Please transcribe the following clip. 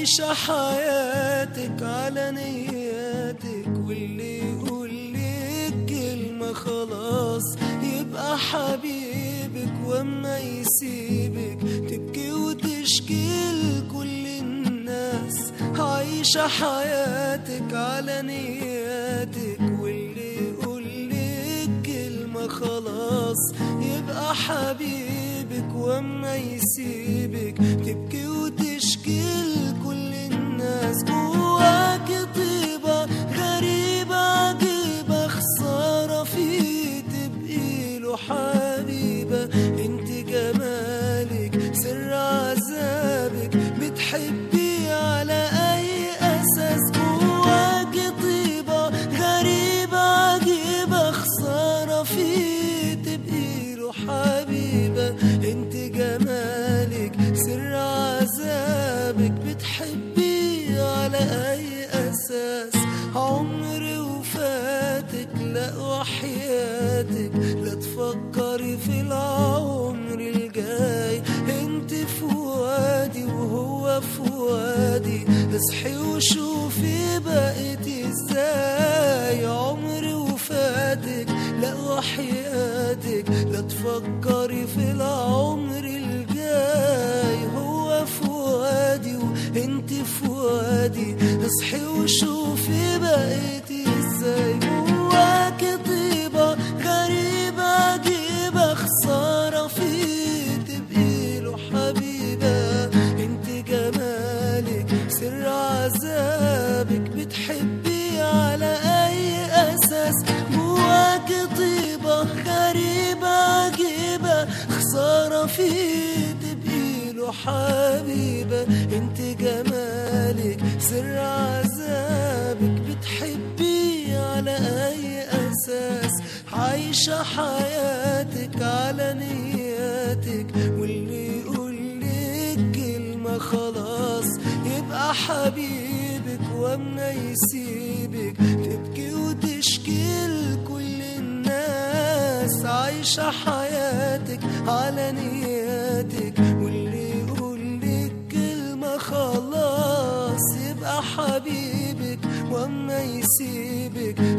عايشة حياتك على نياتك واللي يقول لك كلمة خلاص يبقى حبيبك واما يسيبك تبكي وتشكي لكل الناس عايشة حياتك على نياتك واللي يقول لك كلمة خلاص يبقى حبيبك واما يسيبك تبكي وتشكي لكل الناس جواك طيبة غريبة عجيبة خسارة فيه تبقي له حبيبة انت جمالك سر عذابك بتحبي على اي اساس جواك طيبة غريبة عجيبة خسارة فيه تبقي له حبيبة انت جمالك سر عذابك بتحبي على اي اساس عمري وفاتك لا وحياتك لا تفكري في العمر الجاي انت في وادي وهو في وادي اصحي وشوفي بقيتي ازاي عمري وفاتك لا وحياتك لا تفكري في العمر الجاي هو في وادي وانت في وادي اصحي وشوفي بقيتي ازاي جواك طيبة غريبة عجيبة خسارة فيه تبقي له حبيبة انت جمالك سر عذابك بتحبي على اي اساس جواك طيبة غريبة عجيبة خسارة فيه تبقي له حبيبة انت جمالك سر عذابك بتحبي على اي اساس عايشة حياتك على نياتك واللي يقول لك كلمة خلاص يبقى حبيبك واما يسيبك تبكي وتشكي لكل الناس عايشة حياتك على نياتك واللي يقول لك كلمة خلاص يبقى حبيبك واما يسيبك